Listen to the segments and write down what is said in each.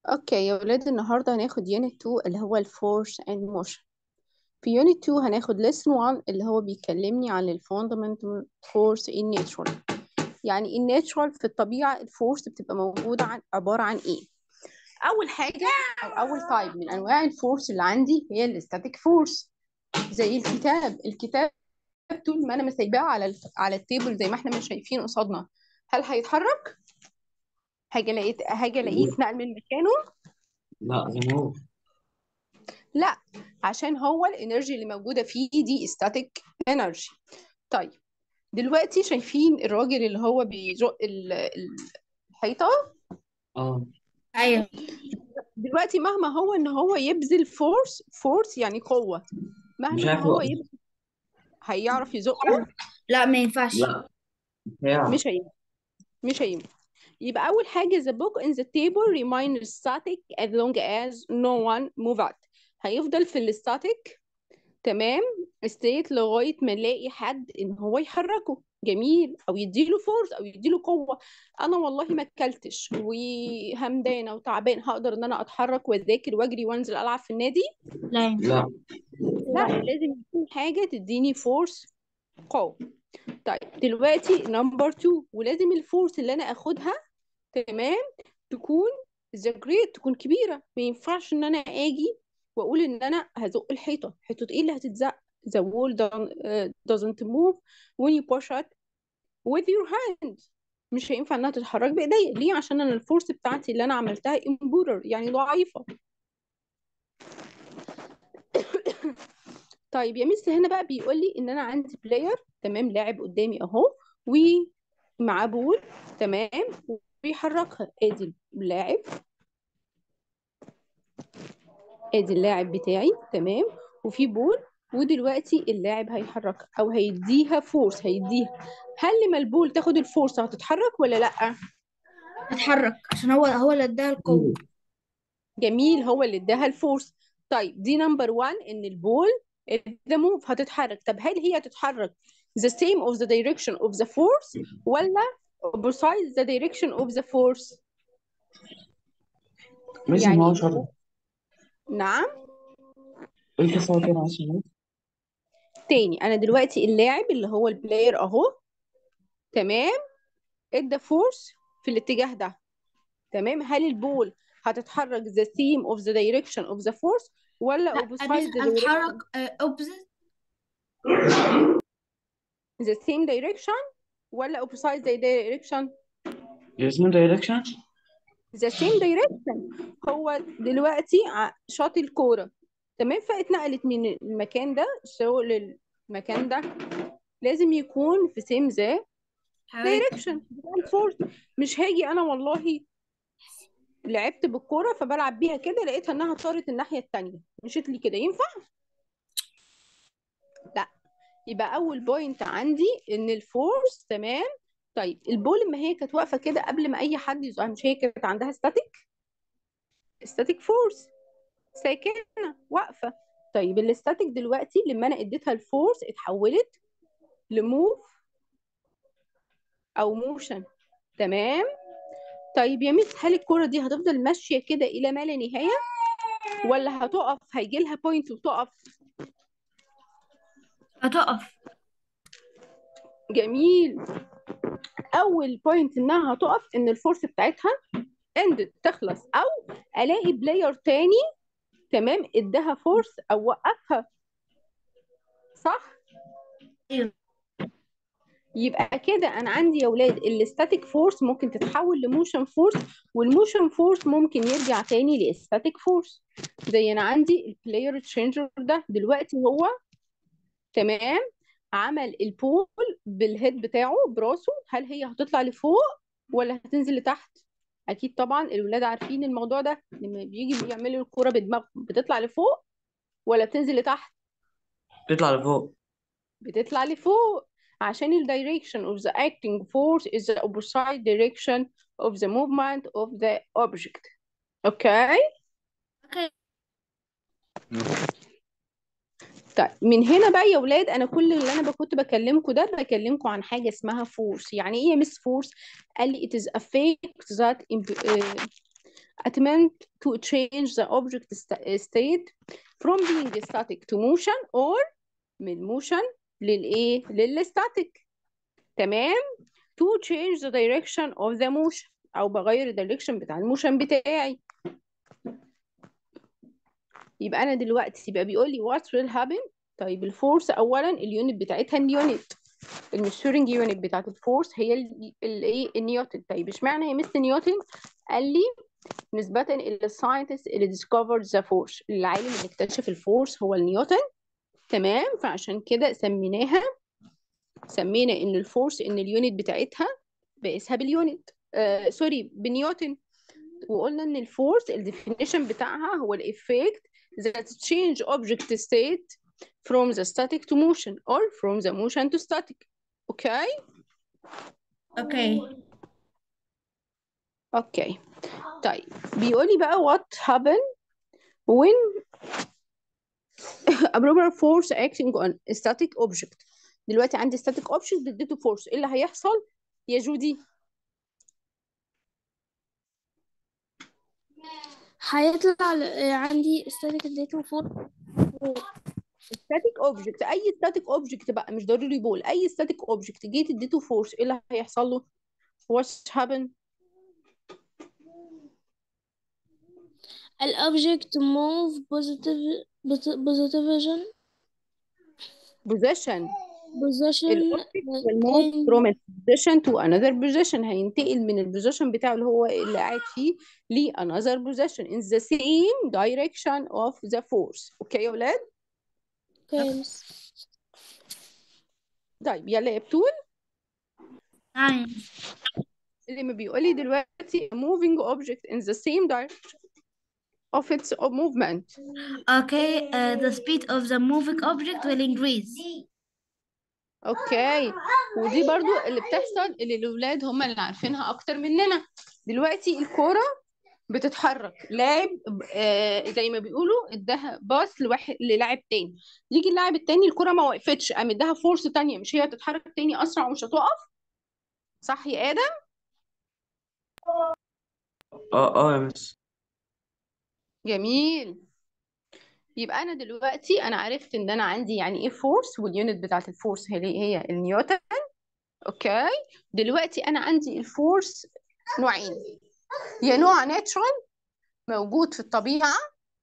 اوكي يا ولاد النهارده هناخد يونت 2 اللي هو الفورس اند موشن في يونت 2 هناخد lesson 1 اللي هو بيكلمني عن الفوندامنتال فورس ان ناتشورال يعني الناتشورال في الطبيعه الفورس بتبقى موجوده عن عباره عن ايه اول حاجه او اول تايب من انواع الفورس اللي عندي هي الاستاتيك فورس زي الكتاب الكتاب طول ما انا مسيباه على ال على التيبل زي ما احنا مش شايفين قصادنا هل هيتحرك هاجي الاقيه هاجي الاقيه اتنقل من مكانه لا زي ما هو لا عشان هو الانرجي اللي موجوده فيه دي static انرجي طيب دلوقتي شايفين الراجل اللي هو بيزق ال- ال- الحيطه اه ايوه دلوقتي مهما هو ان هو يبذل فورس فورس يعني قوه مش مهما ان عارف هو هو يبذل هيعرف يزقه لا ما ينفعش لا مش هيعرف مش هينفع مش هينفع يبقى أول حاجة the book in the table remains static as long as no one move out هيفضل في الستاتيك تمام ستيت لغاية ما نلاقي حد إن هو يحركه جميل أو يديله فورس أو يديله قوة أنا والله ما أكلتش وهمدانة وتعبان هقدر إن أنا أتحرك وأذاكر وأجري وأنزل ألعب في النادي لا ينفع لا لا لازم يكون حاجة تديني فورس قوة طيب دلوقتي نمبر 2 ولازم الفورس اللي أنا أخدها تمام تكون ذا جريت تكون كبيرة ما ينفعش ان انا اجي واقول ان انا هزق الحيطة حيطة ايه اللي هتتزق the wall don't- uh, doesn't move when you push it with your hand مش هينفع انها تتحرك بايديا ليه عشان انا الفورس بتاعتي اللي انا عملتها امبورر يعني ضعيفة طيب يا مس هنا بقى بيقول لي ان انا عندي بلاير تمام لاعب قدامي اهو ومعاه بول تمام وبيحركها ادي اللاعب ادي اللاعب بتاعي تمام وفي بول ودلوقتي اللاعب هيحركها او هيديها فورس هيديها هل لما البول تاخد الفورس هتتحرك ولا لا اتحرك عشان هو هو اللي اداها القوة جميل هو اللي اداها الفورس طيب دي نمبر 1 ان البول ذا موف هتتحرك طب هل هي هتتحرك the same of the direction of the force ولا besides the direction of the force ماشي يعني ما هو شرط نعم قلت صوت كده عشان تاني انا دلوقتي اللاعب اللي هو البلاير اهو تمام ادى فورس في الاتجاه ده تمام هل البول هتتحرك the theme of the direction of the force ولا لا opposite مش the direction هتحرك اوبزيت the same direction ولا opposite the direction اسمه دايركشن the same direction هو دلوقتي ع- شاط الكورة تمام فاتنقلت من المكان ده سو للمكان ده لازم يكون في same the direction فورس مش هاجي انا والله لعبت بالكوره فبلعب بيها كده لقيتها انها طارت الناحيه التانية مشيت لي كده ينفع لا يبقى اول بوينت عندي ان الفورس تمام طيب البول ما هي كانت واقفه كده قبل ما اي حد يزقها مش هي كانت عندها ستاتيك ستاتيك فورس ساكنه واقفه طيب الاستاتيك دلوقتي لما انا اديتها الفورس اتحولت لموف او موشن تمام طيب يا ميس هل الكرة دي هتفضل ماشية كده إلى ما لا نهاية ولا هتقف هيجي لها بوينت وتقف هتقف جميل أول بوينت إنها هتقف إن الفورس بتاعتها اندت تخلص أو ألاقي بلاير تاني تمام اداها فورس أو وقفها صح؟ ايوه يبقى كده انا عندي يا ولاد الاستاتيك فورس ممكن تتحول لموشن فورس والموشن فورس ممكن يرجع تاني لاستاتيك فورس زي انا عندي البلاير تشينجر ده دلوقتي هو تمام عمل البول بالهيد بتاعه براسه هل هي هتطلع لفوق ولا هتنزل لتحت اكيد طبعا الولاد عارفين الموضوع ده لما بيجي بيعملوا الكوره بدماغهم بتطلع لفوق ولا بتنزل لتحت تطلع لفوق بتطلع لفوق عشان ال direction of the acting force is the opposite direction of the movement of the object. اوكي؟ اوكي طيب من هنا بقى يا ولاد انا كل اللي انا كنت بكلمكم ده بكلمكم عن حاجه اسمها فورس يعني ايه يا مس فورس قال لي it is effect that imp- uh, attempt to change the object sta- state from being static to motion or من motion للايه للstatic تمام to change the direction of the motion او بغير الدايركشن بتاع الموشن بتاعي يبقى انا دلوقتي يبقى بيقول لي what will happen طيب الفورس اولا اليونت بتاعتها النيونت الميجرنج يونت بتاعت الفورس هي الايه النيوتن طيب اشمعنى هي مثل نيوتن قال لي نسبة إلى الساينتست اللي discovered the force العالم اللي اكتشف الفورس هو النيوتن تمام فعشان كده سميناها سمينا ان الفورس ان اليونت بتاعتها بقيسها باليونت آه سوري بنيوتن وقلنا ان الفورس الديفينيشن بتاعها هو الايفكت that change object state from the static to motion or from the motion to static اوكي اوكي اوكي طيب بيقول لي بقى what happen when a proper force acting on a static object دلوقتي عندي static object اديته force ايه اللي هيحصل يا جودي هيطلع ل- عندي static اديته فور static object اي static object بقى مش ضروري بول اي static object جيت اديته force ايه اللي هيحصل له what happen الأوبجكت move positive position position position الاوبجكت will move can from a position to another position هينتقل من البوزيشن بتاعه اللي هو اللي قاعد فيه ل another position in the same direction of the force اوكي يا ولاد كويس طيب يلا يا بتول نعم اللي ما بيقول لي دلوقتي a moving object in the same direction of its movement Okay, uh, the speed of the moving object will increase. اوكي ودي برضو اللي بتحصل اللي الاولاد هم اللي عارفينها اكتر مننا دلوقتي الكوره بتتحرك لاعب آه زي ما بيقولوا اداها باص لواحد للاعب تاني يجي اللاعب التاني الكوره ما وقفتش قام اداها فورس تانية مش هي هتتحرك تاني اسرع ومش هتقف صح يا ادم اه اه يا مس جميل يبقى انا دلوقتي انا عرفت ان انا عندي يعني ايه فورس واليونت بتاعت الفورس هي هي النيوتن اوكي دلوقتي انا عندي الفورس نوعين يا نوع ناتشرال موجود في الطبيعة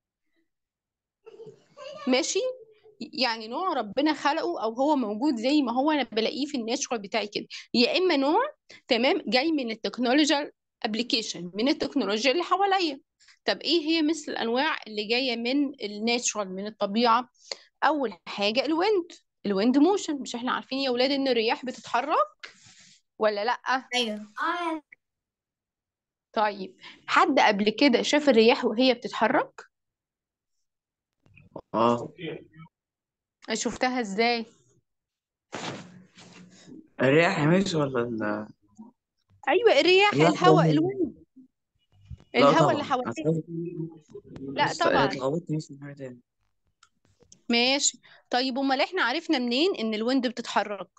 ماشي يعني نوع ربنا خلقه او هو موجود زي ما هو انا بلاقيه في الناتشرال بتاعي كده يا اما نوع تمام جاي من التكنولوجيا ابلكيشن من التكنولوجيا اللي حواليا طب ايه هي مثل الانواع اللي جايه من الناتشرال من الطبيعه اول حاجه الويند الويند موشن مش احنا عارفين يا اولاد ان الرياح بتتحرك ولا لا ايوه طيب حد قبل كده شاف الرياح وهي بتتحرك اه شفتها ازاي الرياح يا مس ولا ال ايوه الرياح لا الهواء طبعا الويند لا الهواء اللي طبعا حواليك أصل- لا بس طبعا اتلخبطت مس من حاجة تاني ماشي طيب امال احنا عرفنا منين ان الويند بتتحرك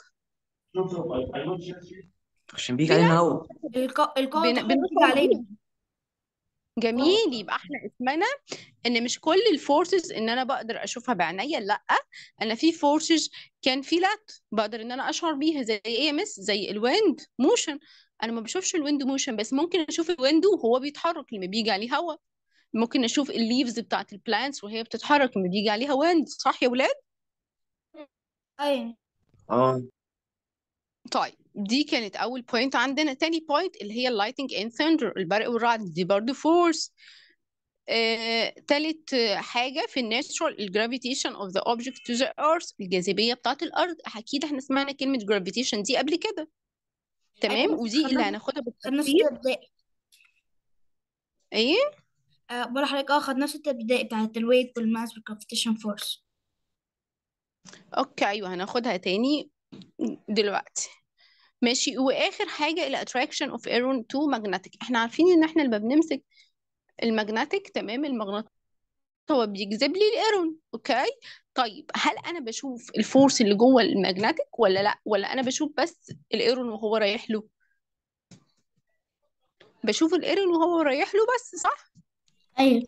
عشان بيجي في علينا ناس هوا القوة القوة بن... بتاعتها بنشعر بتيجي علينا بيها جميل يبقى احنا اسمنا ان مش كل الفورسز ان انا بقدر اشوفها بعينيا لا انا في فورسز كان في لات بقدر ان انا اشعر بيها زي ايه يا مس زي الويند موشن انا ما بشوفش الويند موشن بس ممكن اشوف الويند وهو بيتحرك لما بيجي عليه هواء ممكن اشوف الليفز بتاعت البلانتس وهي بتتحرك لما بيجي عليها ويند صح يا ولاد ايوه اه طيب دي كانت اول بوينت عندنا تاني بوينت اللي هي اللايتنج اند ثاندر البرق والرعد دي برضه فورس آه، تالت آه، حاجة في الناتشرال الجرافيتيشن اوف ذا اوبجكت تو ذا ايرث الجاذبية بتاعت الأرض أكيد احنا سمعنا كلمة جرافيتيشن دي قبل كده تمام ايوه بس ودي اللي خدناها هناخدها خدناها في بالتفصيل ستة ابتدائي ايه أه بقول لحضرتك اه خدناها في ستة ابتدائي بتاعت الويت والماس والجرافيتيشن فورس اوكي ايوه هناخدها تاني دلوقتي ماشي واخر حاجة الاتراكشن اوف ايرون تو ماجنتيك احنا عارفين ان احنا لما بنمسك المagnetic تمام المغناطيس هو بيجذب لي الايرون اوكي طيب هل انا بشوف الفورس اللي جوه المagnetic ولا لا ولا انا بشوف بس الايرون وهو رايح له بشوف الايرون وهو رايح له بس صح ايوه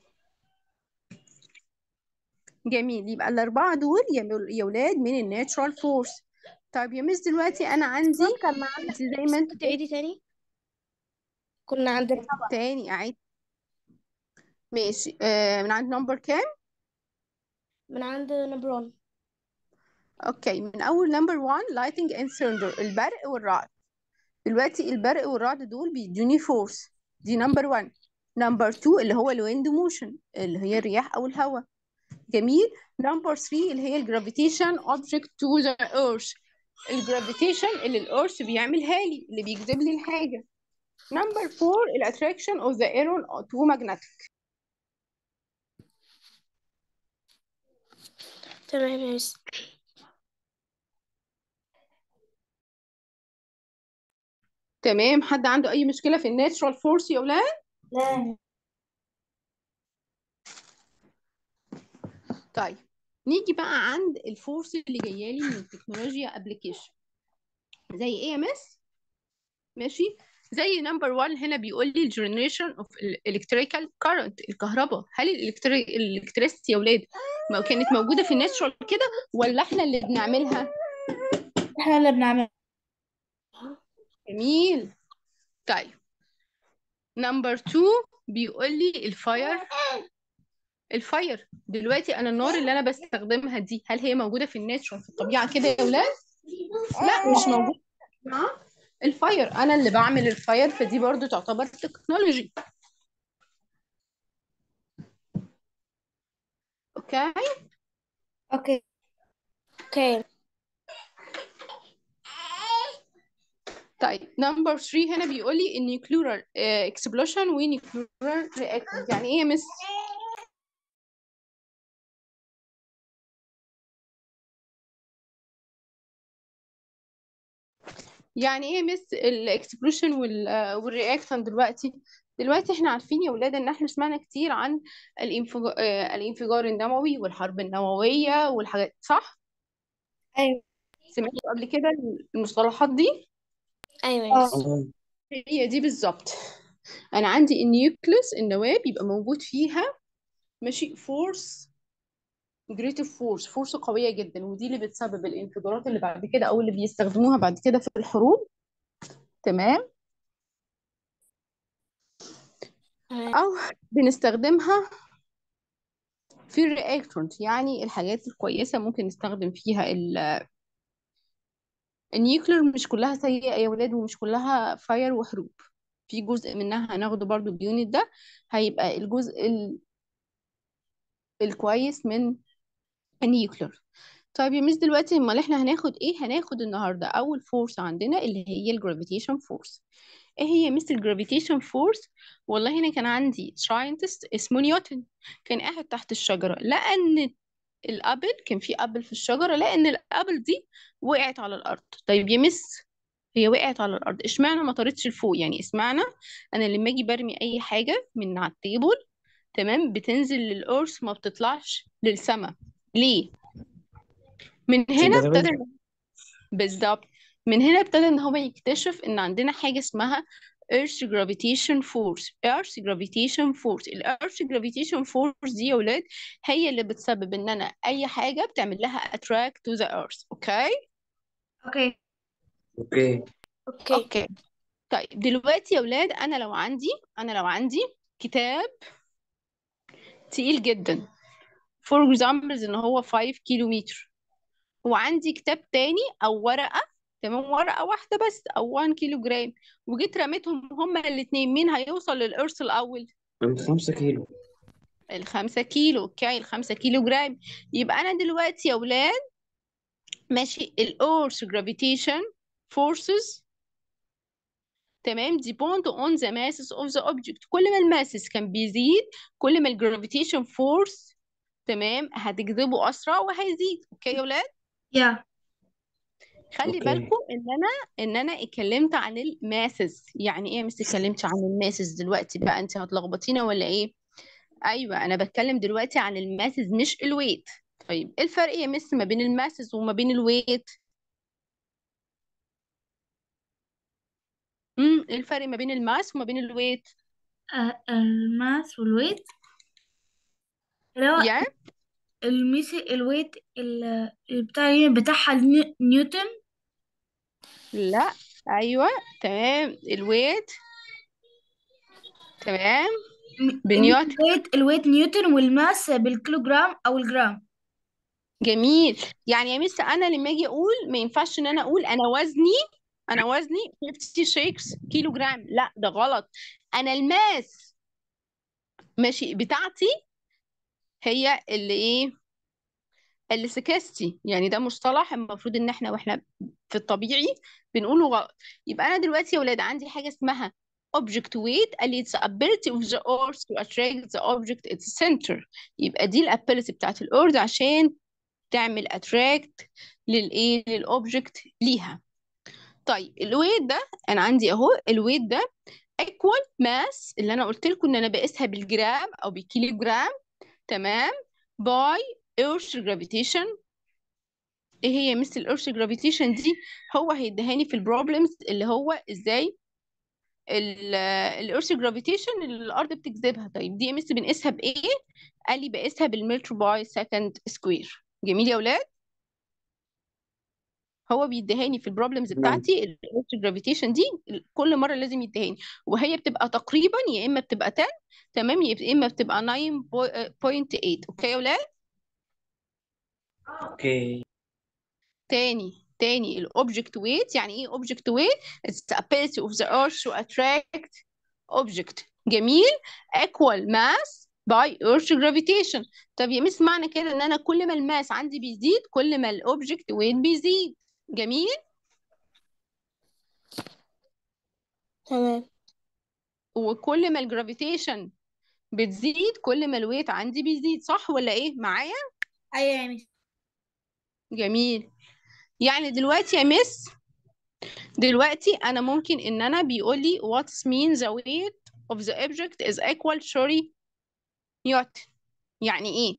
جميل يبقى الاربعه دول يا مل- يا ولاد من الناتشرال فورس طيب يا مس دلوقتي انا عندي كان معانا انت زي ما انت تعيدي تاني كنا عند تاني اعيد ماشي آه من عند نمبر كام من عند نبرون اوكي من اول نمبر 1 لايتنج اند ثاندر البرق والرعد دلوقتي البرق والرعد دول بيدوني فورس دي نمبر 1 نمبر 2 اللي هو الويند موشن اللي هي الرياح او الهواء جميل نمبر 3 اللي هي الجرافيتيشن اوبجكت تو ذا ايرث الجرافيتيشن اللي الارث بيعملها لي اللي بيجذب لي الحاجه نمبر 4 الاتراكشن اوف ذا ايرون تو ماجنتيك تمام يا مس تمام حد عنده اي مشكله في الناتشرال فورس يا اولاد لا طيب نيجي بقى عند الفورس اللي جايه لي من التكنولوجيا ابلكيشن زي ايه يا مس ماشي زي نمبر 1 هنا بيقول لي الجنريشن اوف الكتريكال كارنت الكهرباء هل الالكتريستي يا اولاد ما كانت موجوده في الناتشرال كده ولا احنا اللي بنعملها احنا اللي بنعمل جميل طيب نمبر 2 بيقول لي الفاير الفاير دلوقتي انا النار اللي انا بستخدمها دي هل هي موجوده في الناتشرال في الطبيعه كده يا اولاد لا مش موجوده الفاير انا اللي بعمل الفاير فدي برضو تعتبر تكنولوجي اوكي اوكي اوكي طيب نمبر 3 هنا بيقول لي النيوكلير اكسبلوشن ونيوكلير رياكتيف يعني ايه يا مس يعني ايه مس الاكسبلوشن والرياكشن دلوقتي دلوقتي احنا عارفين يا اولاد ان احنا سمعنا كتير عن الانفجار, الانفجار النووي والحرب النوويه والحاجات صح ايوه سمعتوا قبل كده المصطلحات دي ايوه يا مس اه هي دي بالظبط انا عندي النيوكليس النواه بيبقى موجود فيها ماشي فورس جريتيف فورس فورس قويه جدا ودي اللي بتسبب الانفجارات اللي بعد كده او اللي بيستخدموها بعد كده في الحروب تمام تمام او بنستخدمها في الرياكتورنت يعني الحاجات الكويسه ممكن نستخدم فيها ال- النيوكلير مش كلها سيئه يا ولاد ومش كلها فاير وحروب في جزء منها هناخده برضو اليونت ده هيبقى الجزء ال... الكويس من النيوكلير طيب يا مس دلوقتي امال احنا هناخد ايه هناخد النهارده اول فورس عندنا اللي هي الجرافيتيشن فورس ايه هي مس الجرافيتيشن فورس والله هنا كان عندي ساينتست اسمه نيوتن كان قاعد تحت الشجره لقى ان الابل كان في ابل في الشجره لقى ان الابل دي وقعت على الارض طيب يا مس هي وقعت على الارض اشمعنى ما طارتش لفوق يعني اسمعنا انا لما اجي برمي اي حاجه من على التيبل تمام بتنزل للارث ما بتطلعش للسماء ليه من عشان هنا جاذبية ابتدى بالظبط من هنا ابتدى ان هو يكتشف ان عندنا حاجه اسمها Earth Gravitation Force Earth Gravitation Force ال Earth Gravitation Force دي يا ولاد هي اللي بتسبب ان انا اي حاجه بتعمل لها attract to the earth اوكي اوكي اوكي اوكي اوكي طيب دلوقتي يا ولاد انا لو عندي انا لو عندي كتاب تقيل جدا فور example ان هو 5 كيلو متر وعندي كتاب تاني او ورقه تمام ورقه واحده بس او 1 كيلو جرام وجيت رميتهم هما الاثنين مين هيوصل للارث الاول من خمسة كيلو الخمسة كيلو اوكي الخمسة كيلو جرام يبقى انا دلوقتي يا اولاد ماشي الارث جرافيتيشن فورسز تمام depend on the masses of the object كل ما الماسس كان بيزيد كل ما الجرافيتيشن فورس تمام هتجذبه اسرع وهيزيد اوكي يا اولاد يا خلي اوكي بالكم ان انا ان انا اتكلمت عن الماسز يعني ايه يا مس اتكلمت عن الماسز دلوقتي بقى انت هتلخبطينا ولا ايه ايوه انا بتكلم دلوقتي عن الماسز مش الويت طيب ايه الفرق يا مس ما بين الماسز وما بين الويت امم ايه الفرق ما بين الماس وما بين الويت آه، الماس والويت اللي هو يعني الميس الويت ال- بتاع اليونت بتاعها النيو- نيوتن لا ايوه تمام الويت تمام م- بنيوتن الويت الويت نيوتن والماس بالكيلوغرام او الجرام جميل يعني يا مس انا لما اجي اقول ما ينفعش ان انا اقول انا وزني انا وزني 56 كيلو جرام لا ده غلط انا الماس ماشي بتاعتي هي اللي ايه اللي سكستي يعني ده مصطلح المفروض ان احنا واحنا في الطبيعي بنقوله غلط يبقى انا دلوقتي يا ولاد عندي حاجه اسمها object weight قال لي it's the ability of the earth to attract the object its center يبقى دي الابيلتي بتاعت الارض عشان تعمل attract للايه للاوبجكت ليها طيب الويت ده انا عندي اهو الويت ده equal mass اللي انا قلت لكم ان انا بقيسها بالجرام او بالكيلو جرام تمام by earth gravitation ايه هي مثل الارث جرافيتيشن دي هو هيدهاني في البروبلمز اللي هو ازاي الارث جرافيتيشن اللي الارض بتجذبها طيب دي مثل بنقيسها بايه قال لي بقيسها بالمتر باي سكند سكوير جميل يا اولاد هو بيدهاني في البروبلمز تمام بتاعتي الارث جرافيتيشن دي كل مره لازم يدهاني وهي بتبقى تقريبا يا اما بتبقى 10 تمام يا اما بتبقى 9.8 اوكي يا اولاد اوكي تاني تاني الاوبجكت ويت يعني ايه اوبجكت ويت it's the ability of the earth to attract object جميل equal mass by earth gravitation طب يا مس معنى كده ان انا كل ما الماس عندي بيزيد كل ما الاوبجكت ويت بيزيد جميل تمام وكل ما الجرافيتيشن بتزيد كل ما الويت عندي بيزيد صح ولا ايه معايا ايوه يا ميس جميل يعني دلوقتي يا مس دلوقتي انا ممكن ان انا بيقول لي what means the weight of the object is equal to نيوتن يعني ايه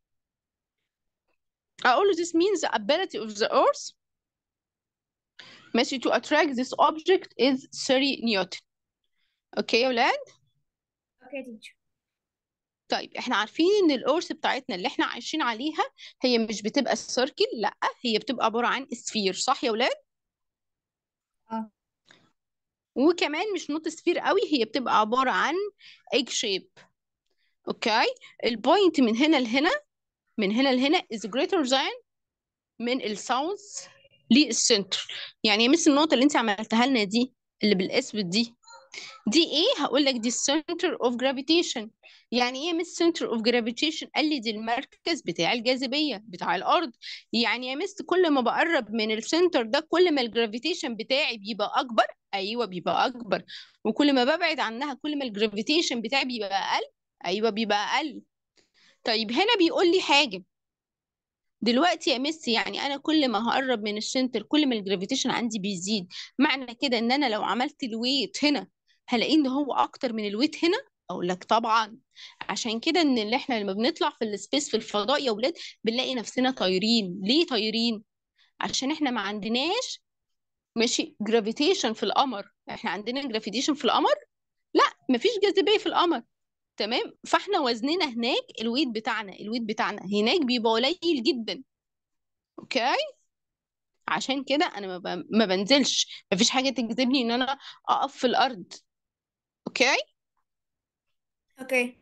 اقول له this means the ability of the earth ماشي to attract this object is 3 نيوتن اوكي يا ولاد اوكي تيتشر طيب احنا عارفين ان الارث بتاعتنا اللي احنا عايشين عليها هي مش بتبقى سيركل لا هي بتبقى عباره عن سفير صح يا ولاد اه وكمان مش نوت سفير قوي هي بتبقى عباره عن egg shape اوكي البوينت من هنا لهنا من هنا لهنا is greater than من الساوث للسنتر يعني مثل النقطه اللي انت عملتها لنا دي اللي بالاسود دي دي ايه هقول لك دي السنتر اوف جرافيتيشن يعني ايه مس سنتر اوف جرافيتيشن قال لي دي المركز بتاع الجاذبيه بتاع الارض يعني يا مس كل ما بقرب من السنتر ده كل ما الجرافيتيشن بتاعي بيبقى اكبر ايوه بيبقى اكبر وكل ما ببعد عنها كل ما الجرافيتيشن بتاعي بيبقى اقل ايوه بيبقى اقل طيب هنا بيقول لي حاجه دلوقتي يا مس يعني انا كل ما هقرب من السنتر كل ما الجرافيتيشن عندي بيزيد معنى كده ان انا لو عملت الويت هنا هلاقي ان هو اكتر من الويت هنا اقول لك طبعا عشان كده ان اللي احنا لما بنطلع في السبيس في الفضاء يا اولاد بنلاقي نفسنا طايرين ليه طايرين عشان احنا ما عندناش ماشي جرافيتيشن في القمر احنا عندنا جرافيتيشن في القمر لا مفيش جاذبيه في القمر تمام فاحنا وزننا هناك الويت بتاعنا الويت بتاعنا هناك بيبقى قليل جدا اوكي عشان كده انا ما, ب... ما بنزلش مفيش حاجه تجذبني ان انا اقف في الارض اوكي اوكي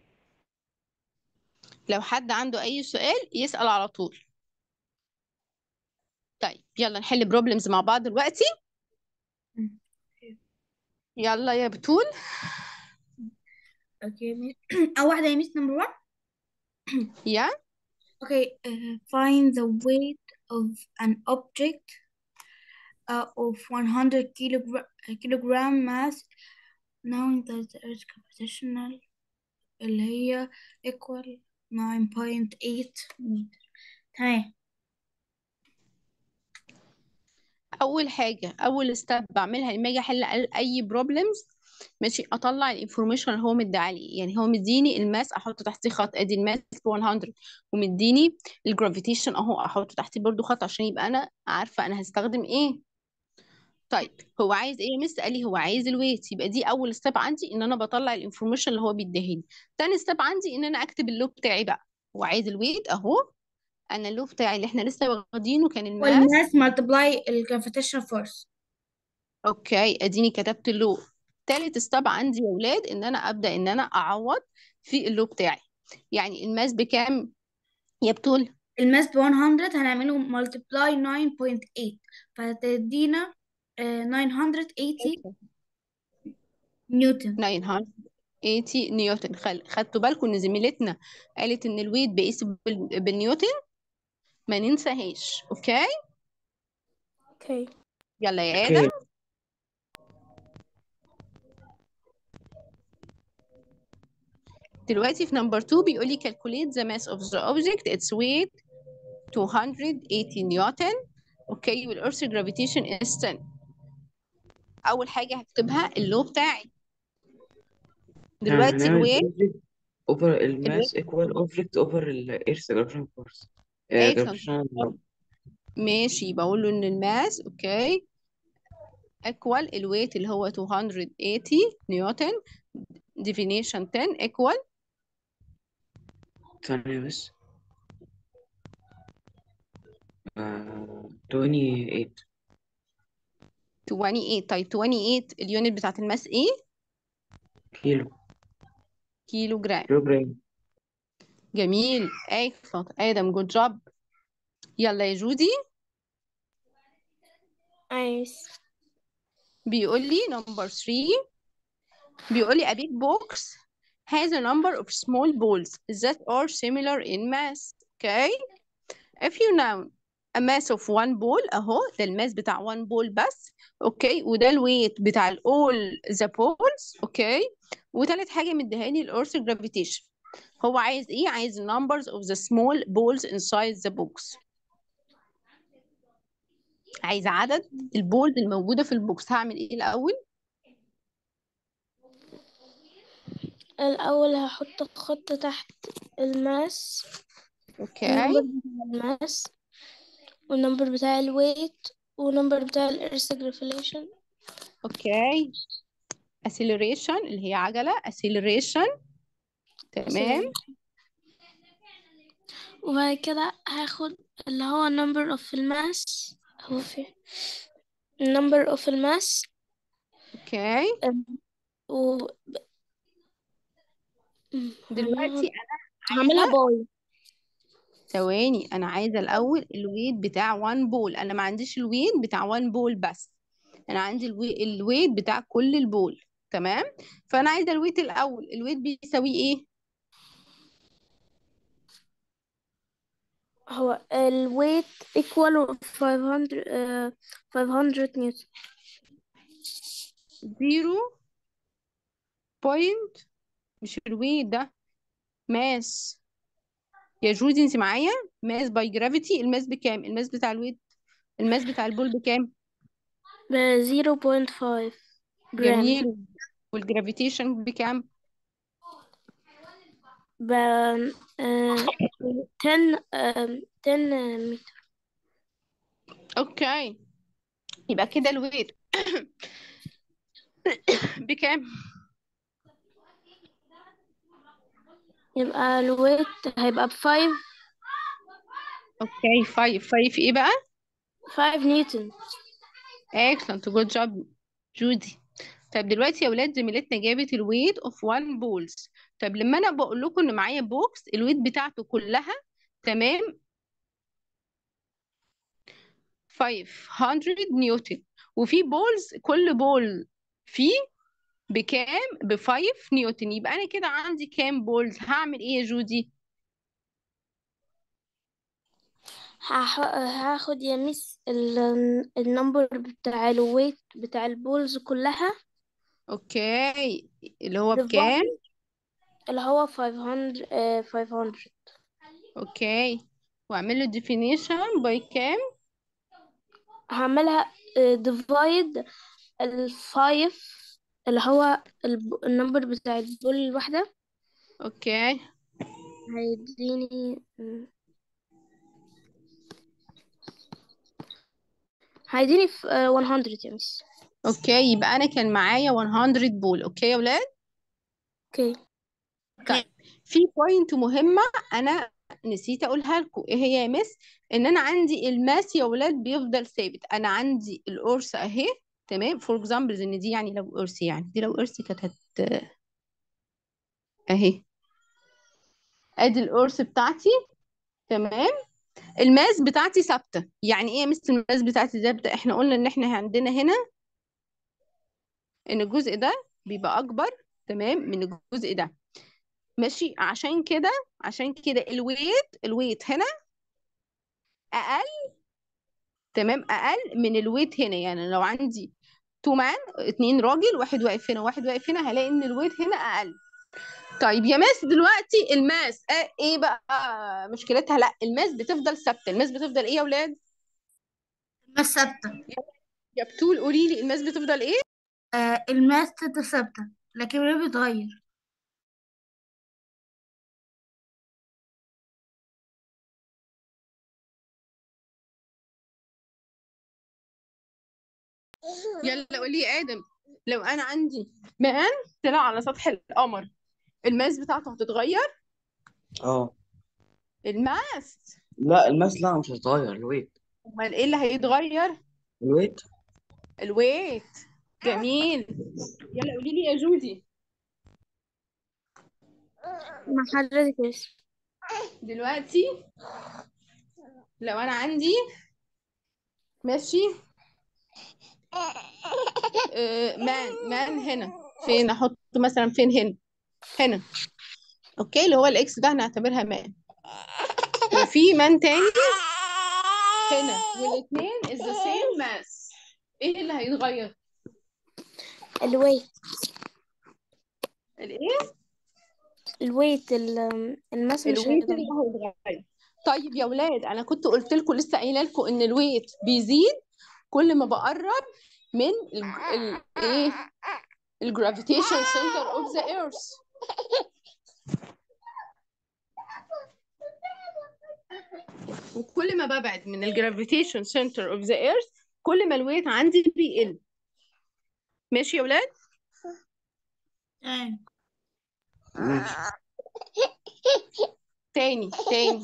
لو حد عنده اي سؤال يسأل على طول طيب يلا نحل بروبلمز مع بعض دلوقتي يلا يا بتول اوكي ميس اول واحده يا ميس نمبر 1 يا Okay, uh, find the weight of an object uh, of 100 kilogram, kilogram mass knowing that the Earth's gravitational اللي هي equal 9.8 متر تمام اول حاجه اول ستيب بعملها لما اجي احل اي بروبلمز ماشي اطلع الانفورميشن اللي هو مديها لي يعني هو مديني الماس احط تحتيه خط ادي الماس ب 100 ومديني الجرافيتيشن اهو احط تحتيه برضو خط عشان يبقى انا عارفه انا هستخدم ايه طيب هو عايز ايه يا مس قال لي هو عايز الويت يبقى دي اول ستيب عندي ان انا بطلع الانفورميشن اللي هو بيديهاني تاني ستيب عندي ان انا اكتب اللوب بتاعي بقى هو عايز الويت اهو انا اللوب بتاعي اللي احنا لسه واخدينه كان الماس والماس مالتبلاي الجرافيتيشن فورس اوكي اديني كتبت اللوب تالت ستيب عندي يا ولاد ان انا ابدا ان انا اعوض في اللوب بتاعي يعني الماس بكام يا بتقول الماس ب 100 هنعمله مالتبلاي 9.8 فهتدينا آه، 980 نيوتن 980 نيوتن خل... خدتوا بالكم ان زميلتنا قالت ان الويت بيقيس بال... بالنيوتن ما ننساهاش اوكي اوكي يلا يا ادم اوكي دلوقتي في نمبر 2 بيقول لي calculate the mass of the object its weight 280 نيوتن اوكي والارث gravitation is 10 اول حاجه هكتبها اللو بتاعي دلوقتي هنعمل الويت object over الويت الماس equal object over ال earth gravitational force آه، excellent gravitational ماشي بقول له ان الماس اوكي equal الويت اللي هو 280 نيوتن definition 10 equal ثانية بس آه، 28 28 طيب 28 اليونت بتاعت الماس ايه كيلو كيلو جرام كيلو جرام جميل excellent ادم جود جوب يلا يا جودي عايز بيقول لي number 3 بيقول لي a big box has a number of small balls that are similar in mass okay if you know a mass of one ball اهو ده الماس بتاع one ball بس اوكي وده الويت بتاع ال all the balls اوكي وتالت حاجة مديهاني ال earth gravitation هو عايز ايه عايز numbers of the small balls inside the box عايز عدد البولز الموجودة في البوكس هعمل ايه الأول الأول هحط خط تحت الماس اوكي النمبر بتاع الماس والنمبر بتاع الويت والنمبر بتاع الإرث جرافيليشن اوكي acceleration اللي هي عجلة acceleration تمام وبعد كده هاخد اللي هو number of الماس هو في number of الماس اوكي و دلوقتي انا هعملها عايزة باي ثواني انا عايزة الاول الويت بتاع 1 بول انا ما عنديش الويت بتاع 1 بول بس انا عندي الوي... الويت بتاع كل البول تمام فانا عايزة الويت الاول الويت بيساوي ايه هو الويت equal 500 آه، 500 نيوتن زيرو بوينت مش الويت ده ماس يا جودي انت معايا ماس باي جرافيتي الماس بكام الماس بتاع الويت الماس بتاع البول بكام ب 0.5 جرام جميل والجرافيتيشن بكام ب آه، 10 آه، 10 متر اوكي يبقى كده الويت بكام يبقى الويت هيبقى ب 5 اوكي فايف فايف ايه بقى 5 نيوتن excellent good job جودي طيب دلوقتي يا ولاد زميلتنا جابت الويت اوف 1 بولز طب لما انا بقول لكم ان معايا بوكس الويت بتاعته كلها تمام 500 نيوتن وفي بولز كل بول فيه بكام ب 5 نيوتن يبقى انا كده عندي كام بولز هعمل ايه يا جودي هح- هاخد يا ميس ال- النمبر بتاع الويت بتاع البولز كلها اوكي اللي هو divide بكام اللي هو 500 آه، 500 اوكي واعمل له definition باي كام هعملها آه، divide الفايف اللي هو الب- النمبر بتاع البول الواحدة اوكي هيديني هيديني في آه، 100 يا مس اوكي يبقى انا كان معايا 100 بول اوكي يا ولاد اوكي طيب في بوينت مهمة أنا نسيت أقولها لكم إيه هي يا مس إن أنا عندي الماس يا ولاد بيفضل ثابت أنا عندي القرص أهي تمام فور اكزامبل إن دي يعني لو قرص يعني دي لو قرص كانت هت أهي أدي القرص بتاعتي تمام الماس بتاعتي ثابتة يعني إيه يا مس الماس بتاعتي ثابتة إحنا قلنا إن إحنا عندنا هنا إن الجزء ده بيبقى أكبر تمام من الجزء ده ماشي عشان كده عشان كده الويت الويت هنا اقل تمام اقل من الويت هنا يعني لو عندي تو مان اتنين راجل واحد واقف هنا واحد واقف هنا هلاقي ان الويت هنا اقل طيب يا ماس دلوقتي الماس آه ايه بقى مشكلتها لا الماس بتفضل ثابته الماس بتفضل ايه يا اولاد الماس ثابتة يا بتول قولي لي الماس بتفضل ايه آه الماس ثابتة لكن ما بيتغير يلا قولي يا ادم لو انا عندي مان طلع على سطح القمر الماس بتاعته هتتغير اه الماس لا الماس لا مش هتتغير الويت امال ايه اللي هيتغير الويت الويت جميل يلا قولي لي يا جودي مع حضرتك يا مس دلوقتي لو انا عندي ماشي آه، مان مان هنا فين احط مثلا فين هنا هنا اوكي اللي هو الاكس ده هنعتبرها مان وفي مان تاني هنا والاثنين is the same mass ايه اللي هيتغير الويت الايه الويت ال- الماس مش الويت اللي هيتغير هيتغير طيب يا ولاد انا كنت قلت لكم لسه قايله لكم ان الويت بيزيد كل ما بقرب من ال ال ايه الجرافيتيشن سنتر اوف ذا ايرث وكل ما ببعد من الجرافيتيشن سنتر اوف ذا ايرث كل ما الويت عندي بيقل ماشي يا ولاد تمام ماشي تاني تاني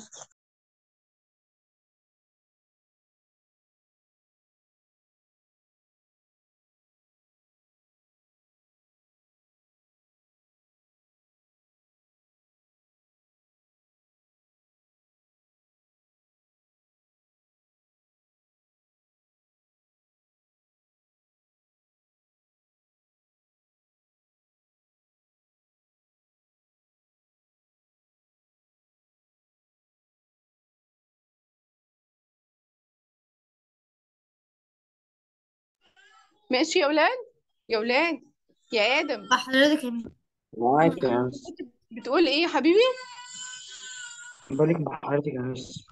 ماشي يا ولاد يا ولاد يا ادم مع حضرتك يا ميس معاك يا مس بتقول ايه يا حبيبي بالك مع حضرتك يا مس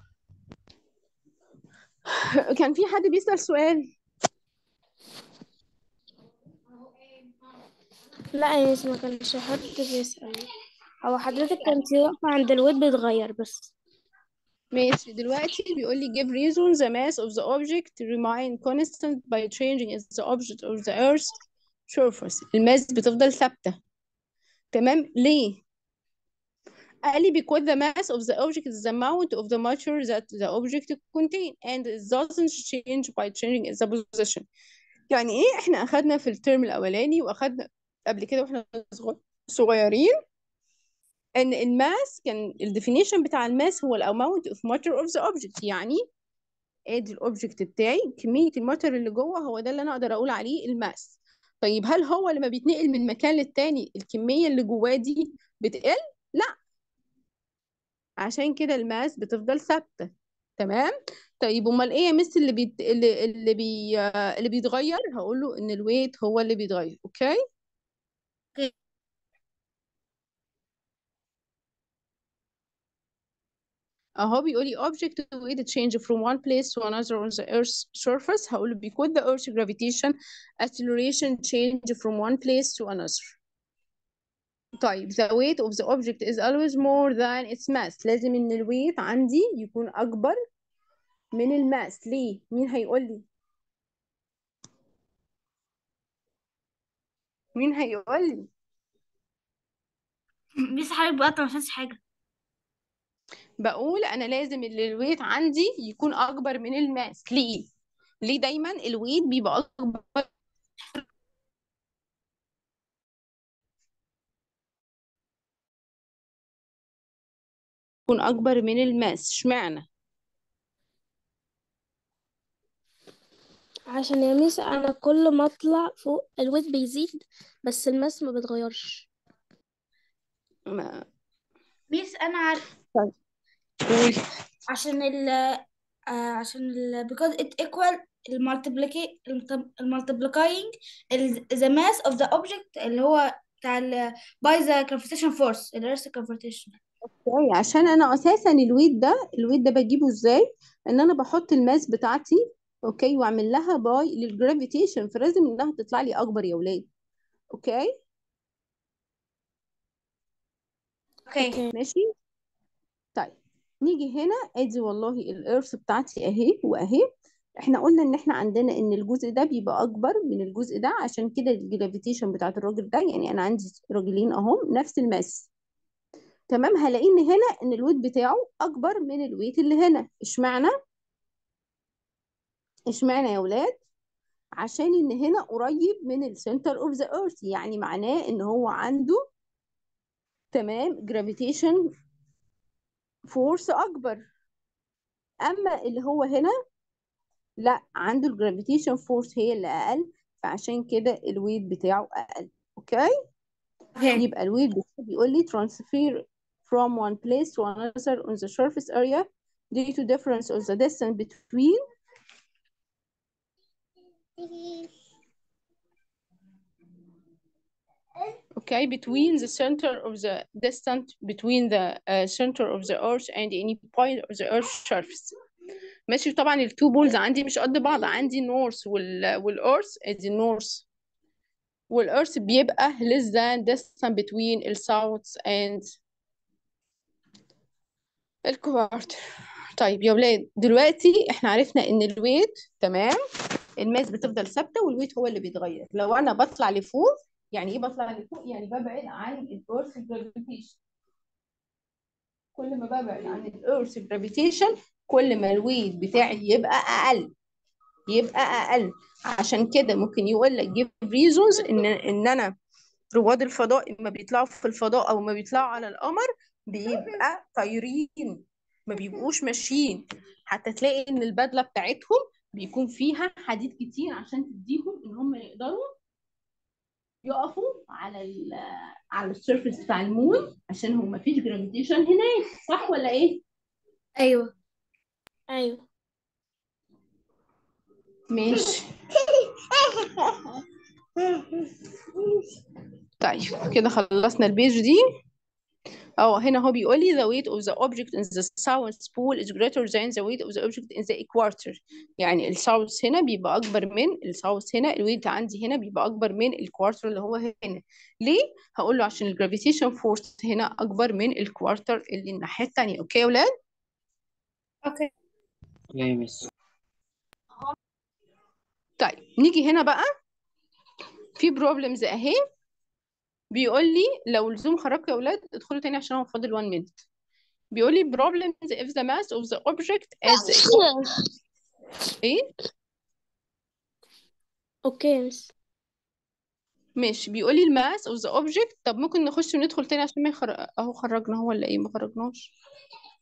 كان في حد بيسأل سؤال لا يا مس ما كانش حد بيسأل هو حضرتك كنت واقفة عند الويت بيتغير بس ماشي دلوقتي بيقول لي give reason the mass of the object remain constant by changing as the object of the earth surface الماس بتفضل ثابتة تمام ليه؟ قال لي because the mass of the object is the amount of the matter that the object contain and it doesn't change by changing its position يعني ايه احنا اخدنا في الترم الاولاني واخدنا قبل كده واحنا صغ- صغيرين ان الماس كان الديفينيشن بتاع الماس هو الاماونت اوف ماتر اوف ذا اوبجكت يعني ادي الاوبجكت بتاعي كميه الماتر اللي جوه هو ده اللي انا اقدر اقول عليه الماس طيب هل هو لما بيتنقل من مكان للتاني الكميه اللي جواه دي بتقل لا عشان كده الماس بتفضل ثابته تمام طيب امال ايه يا مس اللي بيت... اللي اللي بي... آه، اللي بيتغير هقول له ان الويت هو اللي بيتغير اوكي اوكي اهو بيقول لي object weight change from one place to another on the earth's surface هقول له because the earth's gravitation acceleration change from one place to another طيب the weight of the object is always more than its mass لازم ان الويت عندي يكون اكبر من الماس ليه مين هيقول لي مين هيقول لي ميس حضرتك بقى ما فهمتش حاجة بقول انا لازم ال- الويت عندي يكون اكبر من الماس ليه ليه دايما الويت بيبقى اكبر يكون اكبر من الماس اشمعنى عشان يا ميس انا كل ما اطلع فوق الويت بيزيد بس الماس ما بيتغيرش ما ميس أنا عارف طيب قولي عشان ال آه عشان ال because it equal المالتيبليكي المالتيبليكاينج the mass of the object اللي هو بتاع ال by the gravitation force ال earth gravitation اوكي عشان انا اساسا الويت ده الويت ده بجيبه ازاي ان انا بحط الماس بتاعتي اوكي واعمل لها باي للجرافيتيشن فلازم انها تطلع لي اكبر يا ولاد اوكي اوكي اوكي ماشي طيب نيجي هنا ادي والله الارث بتاعتي اهي واهي احنا قلنا ان احنا عندنا ان الجزء ده بيبقى اكبر من الجزء ده عشان كده الجرافيتيشن بتاعت الراجل ده يعني انا عندي راجلين اهم نفس الماس تمام هلاقي ان هنا ان الويت بتاعه اكبر من الويت اللي هنا اشمعنى اشمعنى يا ولاد عشان ان هنا قريب من السنتر اوف ذا ايرث يعني معناه ان هو عنده تمام جرافيتيشن فورس اكبر اما اللي هو هنا لا عنده الجرافيتيشن فورس هي اللي اقل فعشان كده الويت بتاعه اقل اوكي اوكي يبقى الويت بتاعه بيقول لي transfer from one place to another on the surface area due to difference of the distance between okay between the center of the distance between the uh, center of the earth and any point of the earth surface ماشي طبعا التو بولز عندي مش قد بعض عندي نورث وال والارث ادي نورث والارث بيبقى less than distance between الساوث and الكوارتر طيب يا ولاد دلوقتي احنا عرفنا ان الويت تمام الماس بتفضل ثابته والويت هو اللي بيتغير لو انا بطلع لفوق يعني ايه بطلع لفوق يعني ببعد عن الارث جرافيتيشن كل ما ببعد عن الارث جرافيتيشن كل ما الويت بتاعي يبقى اقل يبقى اقل عشان كده ممكن يقول لك give reasons ان ان انا رواد الفضاء اما بيطلعوا في الفضاء او ما بيطلعوا على القمر بيبقى طايرين ما بيبقوش ماشيين حتى تلاقي ان البدله بتاعتهم بيكون فيها حديد كتير عشان تديهم ان هم يقدروا يقفوا على ال على السيرفيس بتاع المون عشان هو ما فيش جرافيتيشن هناك صح ولا ايه ايوه ايوه ماشي طيب كده خلصنا البيج دي اه هنا هو بيقول لي the weight of the object in the south pole is greater than the weight of the object in the equator يعني الساوث هنا بيبقى اكبر من الساوث هنا الويت عندي هنا بيبقى اكبر من الكوارتر اللي هو هنا ليه هقول له عشان الجرافيتيشن فورس هنا اكبر من الكوارتر اللي الناحيه الثانيه اوكي يا ولاد اوكي يا مس طيب نيجي هنا بقى في بروبلمز اهي بيقول لي لو الزوم خرجت يا اولاد ادخلوا تاني عشان هو فاضل 1 minute بيقول لي problems if the mass of the object is ايه اوكي مس ماشي بيقول لي الماس of the object طب ممكن نخش وندخل تاني عشان ما يخرج اهو خرجنا هو ولا ايه ما خرجناش